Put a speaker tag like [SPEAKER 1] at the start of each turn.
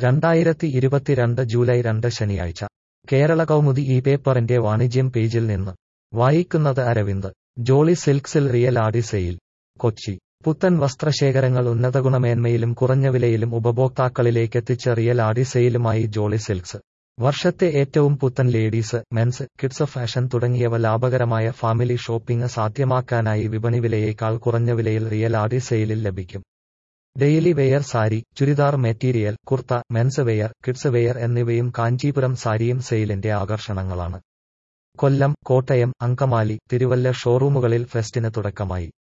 [SPEAKER 1] രണ്ടായിരത്തി ഇരുപത്തിരണ്ട് ജൂലൈ രണ്ട് ശനിയാഴ്ച കേരള കൗമുദി ഈ പേപ്പറിന്റെ വാണിജ്യം പേജിൽ നിന്ന് വായിക്കുന്നത് അരവിന്ദ് ജോളി സിൽക്സിൽ റിയൽ ആഡി സെയിൽ കൊച്ചി പുത്തൻ വസ്ത്രശേഖരങ്ങൾ ഉന്നത ഗുണമേന്മയിലും കുറഞ്ഞ വിലയിലും ഉപഭോക്താക്കളിലേക്കെത്തിച്ച റിയൽ ആഡി സെയിലുമായി ജോളി സിൽക്സ് വർഷത്തെ ഏറ്റവും പുത്തൻ ലേഡീസ് മെൻസ് കിഡ്സ് ഫാഷൻ തുടങ്ങിയവ ലാഭകരമായ ഫാമിലി ഷോപ്പിംഗ് സാധ്യമാക്കാനായി വിപണി വിലയേക്കാൾ കുറഞ്ഞ വിലയിൽ റിയൽ ആഡി സെയിലിൽ ലഭിക്കും daily wear sari churidar material kurta men's wear kids wear എന്നിവയും കാഞ്ചീപുരം സാരിയും സെയിലിന്റെ ആകർഷണങ്ങളാണ് കൊല്ലം കോട്ടയം അങ്കമാലി തിരുവല്ല ഷോറൂമുകളിൽ ഫെസ്റ്റിന് തുടക്കമായി